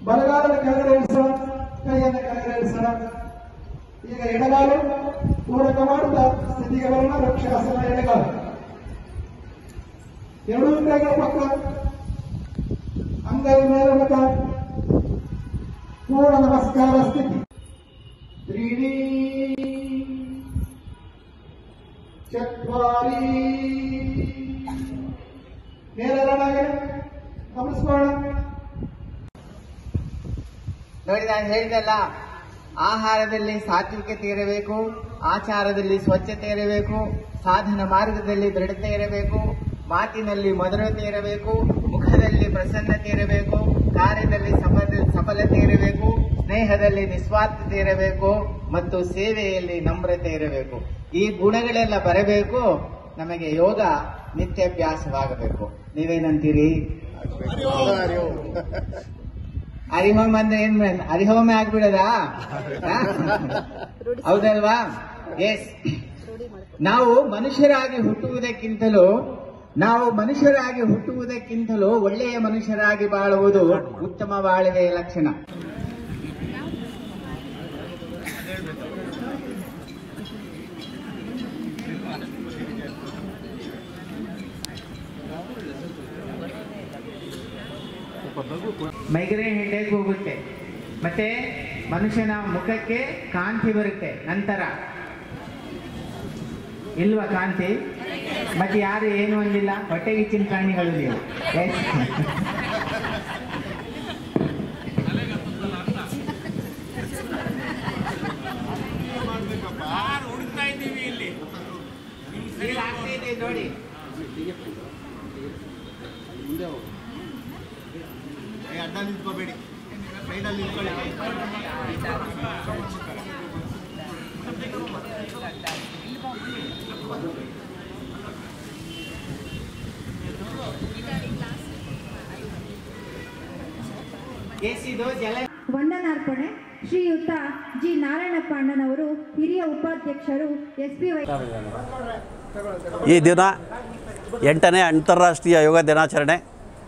ಬಲಗಾಲದ ಕೆಳಗಡೆ ಇಳಿಸೋಣ ಕೈಯನ್ನು ಕೆಳಗಡೆ ಇಳಿಸೋಣ ಈಗ ಎಡಗಾಲು ಪೂರಕ ಮಾಡುತ್ತಾ ಸ್ಥಿತಿಗೆ ಬರೋಣ ವೃಕ್ಷಾಸನ ಎಡಗಾಲು ಎರಡೂ ಕೈಗಳ ಪಕ್ಕ ಅಂಗೈ ಮೇಲೆ ಮುಖ ಪೂರ್ಣ ನಮಸ್ಕಾರ ಸ್ಥಿತಿ ತ್ರೀಡಿ ಚತ್ವಾರಿ ನೇರಳಾಗೆ ಗಮನಿಸ್ಕೋಣ ನೋಡಿ ನಾನು ಹೇಳಿದಲ್ಲ ಆಹಾರದಲ್ಲಿ ಸಾತ್ವಿಕತೆ ಇರಬೇಕು ಆಚಾರದಲ್ಲಿ ಸ್ವಚ್ಛತೆ ಇರಬೇಕು ಸಾಧನ ಮಾರ್ಗದಲ್ಲಿ ದೃಢತೆ ಇರಬೇಕು ಮಾತಿನಲ್ಲಿ ಮಧುರತೆ ಇರಬೇಕು ಮುಖದಲ್ಲಿ ಪ್ರಸನ್ನತೆ ಇರಬೇಕು ಕಾರ್ಯದಲ್ಲಿ ಸಫಲ ಸಫಲತೆ ಇರಬೇಕು ಸ್ನೇಹದಲ್ಲಿ ನಿಸ್ವಾರ್ಥತೆ ಇರಬೇಕು ಮತ್ತು ಸೇವೆಯಲ್ಲಿ ನಮ್ರತೆ ಇರಬೇಕು ಈ ಗುಣಗಳೆಲ್ಲ ಬರಬೇಕು ನಮಗೆ ಯೋಗ ನಿತ್ಯಾಭ್ಯಾಸವಾಗಬೇಕು ನೀವೇನಂತೀರಿ ಹರಿಹೋಮ ಅಂದ್ರೆ ಏನ್ ಮೇಡಮ್ ಹರಿಹೋಮ ಆಗ್ಬಿಡದಾ ಹೌದಲ್ವಾ ಎಸ್ ನಾವು ಮನುಷ್ಯರಾಗಿ ಹುಟ್ಟುವುದಕ್ಕಿಂತಲೂ ನಾವು ಮನುಷ್ಯರಾಗಿ ಹುಟ್ಟುವುದಕ್ಕಿಂತಲೂ ಒಳ್ಳೆಯ ಮನುಷ್ಯರಾಗಿ ಬಾಳುವುದು ಉತ್ತಮ ಬಾಳುವೆಯ ಲಕ್ಷಣ ಮೈಗ್ರೇನ್ ಹೆಡ್ಡೇಕ್ ಹೋಗುತ್ತೆ ಮತ್ತೆ ಮನುಷ್ಯನ ಮುಖಕ್ಕೆ ಕಾಂತಿ ಬರುತ್ತೆ ನಂತರ ಇಲ್ವಾ ಕಾಂತಿ ಮತ್ತೆ ಯಾರು ಏನು ಅಂದಿಲ್ಲ ಹೊಟ್ಟೆಗಿಚ್ಚಿನ ಪ್ರಾಣಿಗಳು ನೀವು Yes. ಇಲ್ಲಿ ಆಗ್ತಾ ಇದೆ ನೋಡಿ ಅಡ್ಡ ನಿಂತ್ಕೋಬೇಡಿ ಸೈಡಲ್ಲಿ ನಿಂತ್ಕೊಳ್ಳಿ ಎಸಿದು ಜಲ ವಂದನಾರ್ಪಣೆ ಶ್ರೀಯುತ ಜಿ ನಾರಾಯಣಪ್ಪ ಅಣ್ಣನವರು ಹಿರಿಯ ಉಪಾಧ್ಯಕ್ಷರು ಎಸ್ ಪಿ ವೈ ಈ ದಿನ ಎಂಟನೇ ಅಂತಾರಾಷ್ಟ್ರೀಯ ಯೋಗ ದಿನಾಚರಣೆ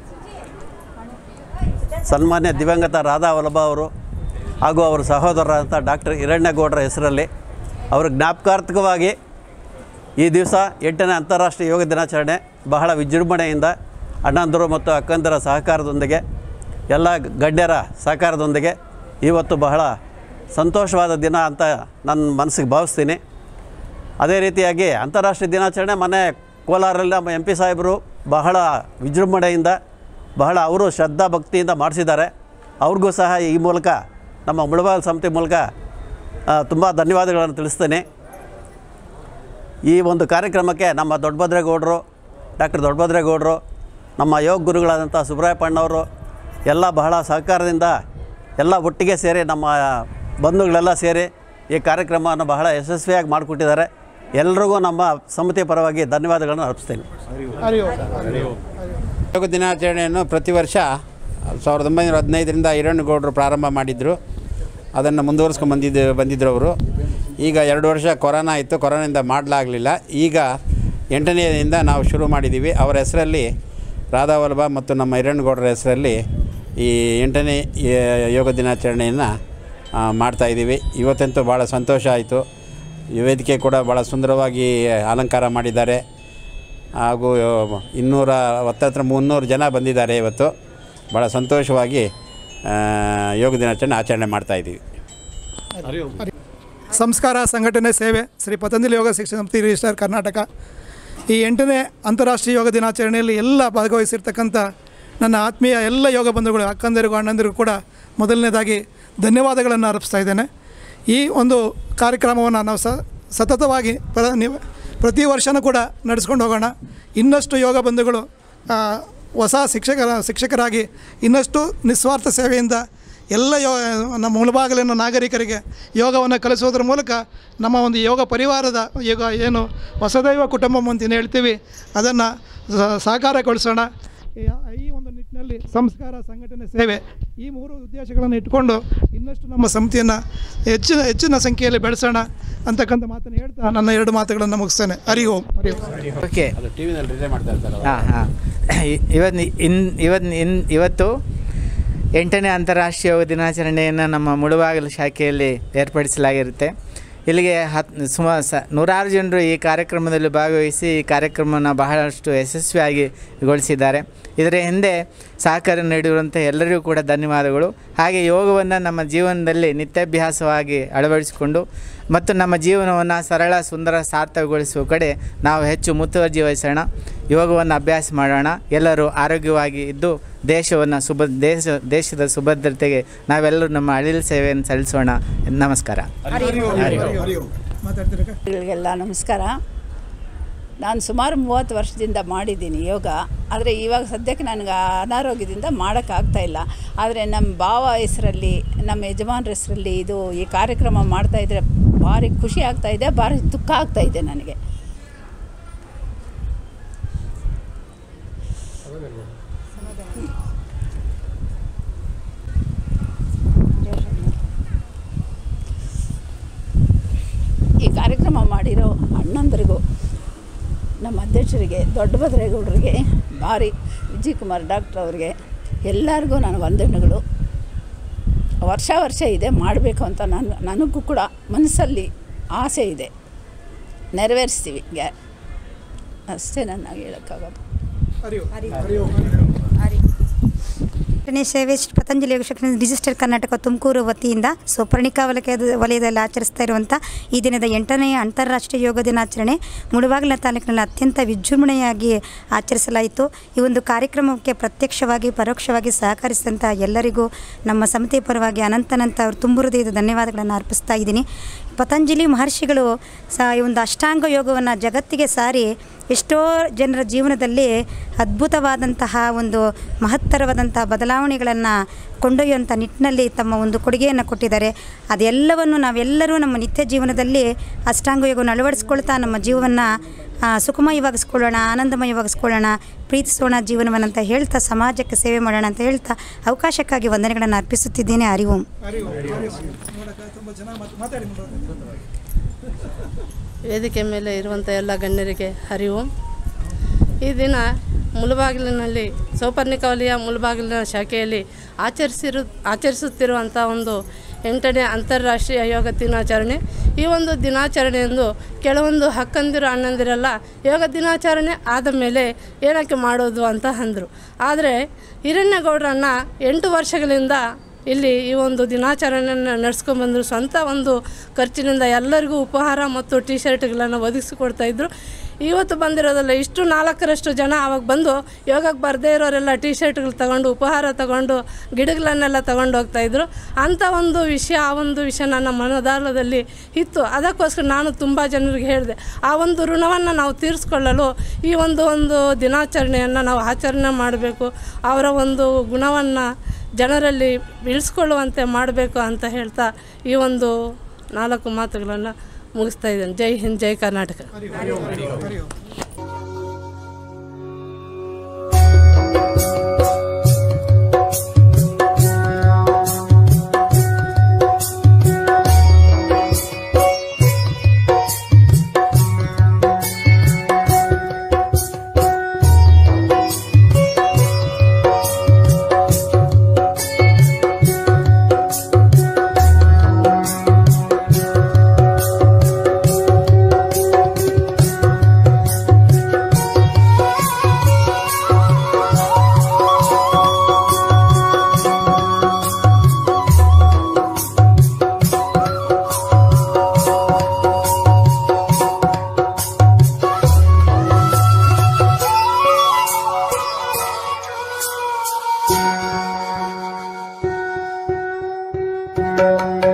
ಸನ್ಮಾನ್ಯ ದಿವಂಗತ ರಾಧಾ ವಲ್ಲಭ ಅವರು ಹಾಗೂ ಅವರ ಸಹೋದರರಾದಂಥ ಡಾಕ್ಟರ್ ಹಿರಣ್ಯಗೌಡರ ಹೆಸರಲ್ಲಿ ಅವರ ಜ್ಞಾಪಕಾರ್ಥಕವಾಗಿ ಈ ದಿವಸ ಎಂಟನೇ ಅಂತಾರಾಷ್ಟ್ರೀಯ ಯೋಗ ದಿನಾಚರಣೆ ಬಹಳ ವಿಜೃಂಭಣೆಯಿಂದ ಅಣ್ಣಂದರು ಮತ್ತು ಅಕ್ಕಂದರ ಸಹಕಾರದೊಂದಿಗೆ ಎಲ್ಲ ಗಣ್ಯರ ಸಹಕಾರದೊಂದಿಗೆ ಇವತ್ತು ಬಹಳ ಸಂತೋಷವಾದ ದಿನ ಅಂತ ನನ್ನ ಮನಸ್ಸಿಗೆ ಭಾವಿಸ್ತೀನಿ ಅದೇ ರೀತಿಯಾಗಿ ಅಂತಾರಾಷ್ಟ್ರೀಯ ದಿನಾಚರಣೆ ಮೊನ್ನೆ ಕೋಲಾರಲ್ಲಿ ನಮ್ಮ ಎಂ ಪಿ ಸಾಹೇಬರು ಬಹಳ ವಿಜೃಂಭಣೆಯಿಂದ ಬಹಳ ಅವರು ಶ್ರದ್ಧಾ ಭಕ್ತಿಯಿಂದ ಮಾಡಿಸಿದ್ದಾರೆ ಅವ್ರಿಗೂ ಸಹ ಈ ಮೂಲಕ ನಮ್ಮ ಮುಳಬಾಲ್ ಸಮಿತಿ ಮೂಲಕ ತುಂಬ ಧನ್ಯವಾದಗಳನ್ನು ತಿಳಿಸ್ತೇನೆ ಈ ಒಂದು ಕಾರ್ಯಕ್ರಮಕ್ಕೆ ನಮ್ಮ ದೊಡ್ಡಭದ್ರೇಗೌಡರು ಡಾಕ್ಟರ್ ದೊಡ್ಡಭದ್ರೇಗೌಡರು ನಮ್ಮ ಯೋಗ ಗುರುಗಳಾದಂಥ ಸುಬ್ರಾಯಪ್ಪಣ್ಣವರು ಎಲ್ಲ ಬಹಳ ಸಹಕಾರದಿಂದ ಎಲ್ಲ ಒಟ್ಟಿಗೆ ಸೇರಿ ನಮ್ಮ ಬಂಧುಗಳೆಲ್ಲ ಸೇರಿ ಈ ಕಾರ್ಯಕ್ರಮವನ್ನು ಬಹಳ ಯಶಸ್ವಿಯಾಗಿ ಮಾಡಿಕೊಟ್ಟಿದ್ದಾರೆ ಎಲ್ರಿಗೂ ನಮ್ಮ ಸಮಿತಿ ಪರವಾಗಿ ಧನ್ಯವಾದಗಳನ್ನು ಅರ್ಪಿಸ್ತೇನೆ ಯೋಗ ದಿನಾಚರಣೆಯನ್ನು ಪ್ರತಿ ವರ್ಷ ಸಾವಿರದ ಒಂಬೈನೂರ ಹದಿನೈದರಿಂದ ಹಿರಣ್ಣಗೌಡರು ಪ್ರಾರಂಭ ಮಾಡಿದರು ಅದನ್ನು ಮುಂದುವರಿಸ್ಕೊಂಡು ಬಂದಿದ್ದು ಬಂದಿದ್ದರು ಅವರು ಈಗ ಎರಡು ವರ್ಷ ಕೊರೋನಾ ಇತ್ತು ಕೊರೋನಾದಿಂದ ಮಾಡಲಾಗಲಿಲ್ಲ ಈಗ ಎಂಟನೆಯಿಂದ ನಾವು ಶುರು ಮಾಡಿದ್ದೀವಿ ಅವರ ಹೆಸರಲ್ಲಿ ರಾಧಾವಲ್ಲಭ ಮತ್ತು ನಮ್ಮ ಹಿರಣ್ಣಗೌಡರ ಹೆಸರಲ್ಲಿ ಈ ಎಂಟನೇ ಯೇ- ಯೋಗ ದಿನಾಚರಣೆಯನ್ನು ಮಾಡ್ತಾಯಿದ್ದೀವಿ ಇವತ್ತಂತೂ ಭಾಳ ಸಂತೋಷ ಆಯಿತು ಈ ವೇದಿಕೆ ಕೂಡ ಭಾಳ ಸುಂದರವಾಗಿ ಅಲಂಕಾರ ಮಾಡಿದ್ದಾರೆ ಹಾಗೂ ಇನ್ನೂರ ಹತ್ತತ್ರ ಮುನ್ನೂರು ಜನ ಬಂದಿದ್ದಾರೆ ಇವತ್ತು ಭಾಳ ಸಂತೋಷವಾಗಿ ಆ, ಯೋಗ ದಿನಾಚರಣೆ ಆಚರಣೆ ಮಾಡ್ತಾಯಿದ್ದೀವಿ ಸಂಸ್ಕಾರ ಸಂಘಟನೆ ಸೇವೆ ಶ್ರೀ ಪತಂಜಲಿ ಯೋಗ ಶಿಕ್ಷಣ ಸಮಿತಿ ರಿಜಿಸ್ಟರ್ ಕರ್ನಾಟಕ ಈ ಎಂಟನೇ ಅಂತಾರಾಷ್ಟ್ರೀಯ ಯೋಗ ದಿನಾಚರಣೆಯಲ್ಲಿ ಎಲ್ಲ ಭಾಗವಹಿಸಿರ್ತಕ್ಕಂಥ ನನ್ನ ಆತ್ಮೀಯ ಎಲ್ಲ ಯೋಗ ಬಂಧುಗಳು ಅಕ್ಕಂದಿರಿಗೂ ಅಣ್ಣಂದಿರಿಗೂ ಕೂಡ ಮೊದಲನೇದಾಗಿ ಧನ್ಯವಾದಗಳನ್ನು ಅರ್ಪಿಸ್ತಾ ಇದ್ದೇನೆ ಈ ಒಂದು ಕಾರ್ಯಕ್ರಮವನ್ನು ನಾವು ಸ ಸತತವಾಗಿ ಪ್ರ ನೀವು ಪ್ರತಿ ವರ್ಷವೂ ಕೂಡ ನಡೆಸ್ಕೊಂಡು ಹೋಗೋಣ ಇನ್ನಷ್ಟು ಯೋಗ ಬಂಧುಗಳು ಆ, ಹೊಸ ಶಿಕ್ಷಕರ ಶಿಕ್ಷಕರಾಗಿ ಇನ್ನಷ್ಟು ನಿಸ್ವಾರ್ಥ ಸೇವೆಯಿಂದ ಎಲ್ಲ ಯೋ ನಮ್ಮ ಮುಳಬಾಗಿಲಿನ ನಾಗರಿಕರಿಗೆ ಯೋಗವನ್ನು ಕಲಿಸೋದ್ರ ಮೂಲಕ ನಮ್ಮ ಒಂದು ಯೋಗ ಪರಿವಾರದ ಯೋಗ ಏನು ಹೊಸದೈವ ಕುಟುಂಬಂ ಅಂತ ಏನು ಹೇಳ್ತೀವಿ ಅದನ್ನು ಸಾಕಾರಗೊಳಿಸೋಣ ಈ- ಈ ಒಂದು ನಿಟ್ಟಿನಲ್ಲಿ ಸಂಸ್ಕಾರ ಸಂಘಟನೆ ಸೇವೆ ಈ ಮೂರು ಉದ್ದೇಶಗಳನ್ನು ಇಟ್ಕೊಂಡು ಇನ್ನಷ್ಟು ನಮ್ಮ ಸಮಿತಿಯನ್ನು ಹೆಚ್ಚಿನ ಹೆಚ್ಚಿನ ಸಂಖ್ಯೆಯಲ್ಲಿ ಬೆಳೆಸೋಣ ಅಂತಕ್ಕಂಥ ಮಾತನ್ನು ಹೇಳ್ತಾ ನನ್ನ ಎರಡು ಮಾತುಗಳನ್ನು ಮುಗಿಸ್ತೇನೆ ಹರಿ ಓಂ ಹರಿ ಓಂ ಓಕೆ ಅದು ಟಿ ವಿನಲ್ಲಿ ರಿಲೇ ಮಾಡ್ತಾ ಇರ್ತಾರೆ ಹಾಂ ಹಾಂ ಇವತ್ತು ಇನ್ ಇವತ್ತು ಇನ್ ಇವತ್ತು ಎಂಟನೇ ಅಂತಾರಾಷ್ಟ್ರೀಯ ಯೋಗ ದಿನಾಚರಣೆಯನ್ನು ನಮ್ಮ ಮುಳುಬಾಗಿಲು ಶಾಖೆಯಲ್ಲಿ ಏರ್ಪಡಿಸಲಾಗಿರುತ್ತೆ ಇಲ್ಲಿಗೆ ಹತ್ ಸುಮಾರು ಸ ನೂರಾರು ಜನರು ಈ ಕಾರ್ಯಕ್ರಮದಲ್ಲಿ ಭಾಗವಹಿಸಿ ಈ ಕಾರ್ಯಕ್ರಮವನ್ನು ಬಹಳಷ್ಟು ಯಶಸ್ವಿಯಾಗಿ ಗೊಳಿಸಿದ್ದಾರೆ ಇದರ ಹಿಂದೆ ಸಹಕಾರ ನೀಡಿರುವಂಥ ಎಲ್ಲರಿಗೂ ಕೂಡ ಧನ್ಯವಾದಗಳು ಹಾಗೆ ಯೋಗವನ್ನು ನಮ್ಮ ಜೀವನದಲ್ಲಿ ನಿತ್ಯಾಭ್ಯಾಸವಾಗಿ ಅಳವಡಿಸಿಕೊಂಡು ಮತ್ತು ನಮ್ಮ ಜೀವನವನ್ನು ಸರಳ ಸುಂದರ ಸಾರ್ಥಕಗೊಳಿಸುವ ಕಡೆ ನಾವು ಹೆಚ್ಚು ಮುತುವರ್ಜಿ ವಹಿಸೋಣ ಯೋಗವನ್ನು ಅಭ್ಯಾಸ ಮಾಡೋಣ ಎಲ್ಲರೂ ಆರೋಗ್ಯವಾಗಿ ಇದ್ದು ದೇಶವನ್ನು ಸುಭ ದೇಶ ದೇಶದ ಸುಭದ್ರತೆಗೆ ನಾವೆಲ್ಲರೂ ನಮ್ಮ ಅಳಿಲು ಸೇವೆಯನ್ನು ಸಲ್ಲಿಸೋಣ ನಮಸ್ಕಾರ ಮಾತಾಡ್ತೀರಾ ಗಳಿಗೆಲ್ಲ ನಮಸ್ಕಾರ ನಾನು ಸುಮಾರು ಮೂವತ್ತು ವರ್ಷದಿಂದ ಮಾಡಿದ್ದೀನಿ ಯೋಗ ಆದರೆ ಇವಾಗ ಸದ್ಯಕ್ಕೆ ನನಗೆ ಅನಾರೋಗ್ಯದಿಂದ ಮಾಡೋಕ್ಕಾಗ್ತಾ ಇಲ್ಲ ಆದರೆ ನಮ್ಮ ಭಾವ ಹೆಸರಲ್ಲಿ ನಮ್ಮ ಯಜಮಾನ್ರ ಹೆಸರಲ್ಲಿ ಇದು ಈ ಕಾರ್ಯಕ್ರಮ ಮಾಡ್ತಾಯಿದ್ರೆ ಭಾರಿ ಖುಷಿ ಆಗ್ತಾ ಇದೆ ಭಾರಿ ದುಃಖ ಆಗ್ತಾ ಇದೆ ನನಗೆ ಈ ಕಾರ್ಯಕ್ರಮ ಮಾಡಿರೋ ಅಣ್ಣಂದರಿಗೂ ನಮ್ಮ ಅಧ್ಯಕ್ಷರಿಗೆ ದೊಡ್ಡಭದ್ರೇಗೌಡರಿಗೆ ಭಾರಿ ವಿಜಯ್ ಕುಮಾರ್ ಡಾಕ್ಟ್ರ್ ಅವರಿಗೆ ಎಲ್ಲರಿಗೂ ನನ್ನ ವಂದನೆಗಳು ವರ್ಷ ವರ್ಷ ಇದೆ ಮಾಡಬೇಕು ಅಂತ ನಾನು ನನಗೂ ಕೂಡ ಮನಸ್ಸಲ್ಲಿ ಆಸೆ ಇದೆ ನೆರವೇರಿಸ್ತೀವಿ ಗ್ಯಾ ಅಷ್ಟೇ ನನ್ನ ಹೇಳೋಕ್ಕಾಗೋದು ಎಂಟನೇ ಸೇವೆ ಶ್ರೀ ಪತಂಜಲಿ ಯೋಗ ಶಿಕ್ಷಣ ರಿಜಿಸ್ಟರ್ ಕರ್ನಾಟಕ ತುಮಕೂರು ವತಿಯಿಂದ ಸೊ ಪರ್ಣಿಕಾ ವಲಯದ ವಲಯದಲ್ಲಿ ಆಚರಿಸ್ತಾ ಇರುವಂಥ ಈ ದಿನದ ಎಂಟನೆಯ ಅಂತಾರಾಷ್ಟ್ರೀಯ ಯೋಗ ದಿನಾಚರಣೆ ಮುಳುಬಾಗಿಲ ತಾಲೂಕಿನಲ್ಲಿ ಅತ್ಯಂತ ವಿಜೃಂಭಣೆಯಾಗಿ ಆಚರಿಸಲಾಯಿತು ಈ ಒಂದು ಕಾರ್ಯಕ್ರಮಕ್ಕೆ ಪ್ರತ್ಯಕ್ಷವಾಗಿ ಪರೋಕ್ಷವಾಗಿ ಸಹಕರಿಸಿದಂಥ ಎಲ್ಲರಿಗೂ ನಮ್ಮ ಸಮಿತಿ ಪರವಾಗಿ ಅನಂತನಂತ ಅವರು ತುಂಬ ಹೃದಯದ ಧನ್ಯವಾದಗಳನ್ನು ಅರ್ಪಿಸ್ತಾ ಇದ್ದೀನಿ ಪತಂಜಲಿ ಮಹರ್ಷಿಗಳು ಸಹ ಈ ಒಂದು ಅಷ್ಟಾಂಗ ಯೋಗವನ್ನು ಜಗತ್ತಿಗೆ ಸಾರಿ ಎಷ್ಟೋ ಜನರ ಜೀವನದಲ್ಲಿ ಅದ್ಭುತವಾದಂತಹ ಒಂದು ಮಹತ್ತರವಾದಂತಹ ಬದಲಾವಣೆಗಳನ್ನು ಕೊಂಡೊಯ್ಯುವಂಥ ನಿಟ್ಟಿನಲ್ಲಿ ತಮ್ಮ ಒಂದು ಕೊಡುಗೆಯನ್ನು ಕೊಟ್ಟಿದ್ದಾರೆ ಅದೆಲ್ಲವನ್ನು ನಾವೆಲ್ಲರೂ ನಮ್ಮ ನಿತ್ಯ ಜೀವನದಲ್ಲಿ ಅಷ್ಟಾಂಗ ಯೋಗವನ್ನು ಅಳವಡಿಸ್ಕೊಳ್ತಾ ನಮ್ಮ ಜೀವವನ್ನು ಆ, ಸುಖಮಯವಾಗಿಸ್ಕೊಳ್ಳೋಣ ಆನಂದಮಯವಾಗಿಸ್ಕೊಳ್ಳೋಣ ಪ್ರೀತಿಸೋಣ ಜೀವನವನ್ನು ಅಂತ ಹೇಳ್ತಾ ಸಮಾಜಕ್ಕೆ ಸೇವೆ ಮಾಡೋಣ ಅಂತ ಹೇಳ್ತಾ ಅವಕಾಶಕ್ಕಾಗಿ ವಂದನೆಗಳನ್ನು ಅರ್ಪಿಸುತ್ತಿದ್ದೇನೆ ಅರಿವು ತುಂಬ ಜನ ಮಾತ್- ಮಾತಾಡಿ ನೋಡೋಣ. ವೇದಿಕೆ ಮೇಲೆ ಇರುವಂಥ ಎಲ್ಲ ಗಣ್ಯರಿಗೆ ಹರಿವು ಈ ದಿನ ಮುಳುಬಾಗಿಲಿನಲ್ಲಿ ಸೌಪರ್ಣಿಕ ವಲಯ ಮುಳುಬಾಗಿಲಿನ ಶಾಖೆಯಲ್ಲಿ ಆಚರಿಸಿರು ಆಚರಿಸುತ್ತಿರುವಂಥ ಒಂದು ಎಂಟನೇ ಅಂತಾರಾಷ್ಟ್ರೀಯ ಯೋಗ ದಿನಾಚರಣೆ ಈ ಒಂದು ದಿನಾಚರಣೆಯಂದು ಕೆಲವೊಂದು ಹಕ್ಕಂದಿರು ಅಣ್ಣಂದಿರೆಲ್ಲ ಯೋಗ ದಿನಾಚರಣೆ ಆದ ಮೇಲೆ ಏನಕ್ಕೆ ಮಾಡೋದು ಅಂತ ಅಂದರು ಆದರೆ ಹಿರಣ್ಯಗೌಡರನ್ನ ಎಂಟು ವರ್ಷಗಳಿಂದ ಇಲ್ಲಿ ಈ ಒಂದು ದಿನಾಚರಣೆಯನ್ನು ನಡೆಸ್ಕೊಂಡ್ಬಂದರು ಸ್ವಂತ ಒಂದು ಖರ್ಚಿನಿಂದ ಎಲ್ಲರಿಗೂ ಉಪಹಾರ ಮತ್ತು ಟಿ ಶರ್ಟ್ಗಳನ್ನು ಒದಗಿಸಿಕೊಡ್ತಾ ಇದ್ರು ಇವತ್ತು ಬಂದಿರೋದಲ್ಲ ಇಷ್ಟು ನಾಲ್ಕರಷ್ಟು ಜನ ಅವಾಗ ಬಂದು ಯೋಗಕ್ಕೆ ಬರದೇ ಇರೋರೆಲ್ಲ ಟಿ ಶರ್ಟ್ಗಳು ತಗೊಂಡು ಉಪಹಾರ ತಗೊಂಡು ಗಿಡಗಳನ್ನೆಲ್ಲ ತಗೊಂಡು ಹೋಗ್ತಾಯಿದ್ರು ಅಂಥ ಒಂದು ವಿಷಯ ಆ ಒಂದು ವಿಷಯ ನನ್ನ ಮನದಾಳದಲ್ಲಿ ಇತ್ತು ಅದಕ್ಕೋಸ್ಕರ ನಾನು ತುಂಬ ಜನರಿಗೆ ಹೇಳಿದೆ ಆ ಒಂದು ಋಣವನ್ನು ನಾವು ತೀರಿಸ್ಕೊಳ್ಳಲು ಈ ಒಂದು ಒಂದು ದಿನಾಚರಣೆಯನ್ನು ನಾವು ಆಚರಣೆ ಮಾಡಬೇಕು ಅವರ ಒಂದು ಗುಣವನ್ನು ಜನರಲ್ಲಿ ಇಳಿಸ್ಕೊಳ್ಳುವಂತೆ ಮಾಡಬೇಕು ಅಂತ ಹೇಳ್ತಾ ಈ ಒಂದು ನಾಲ್ಕು ಮಾತುಗಳನ್ನು ಮುಗಿಸ್ತಾ ಇದ್ದೇನೆ ಜೈ ಹಿಂದ್ ಜೈ ಕರ್ನಾಟಕ Thank you.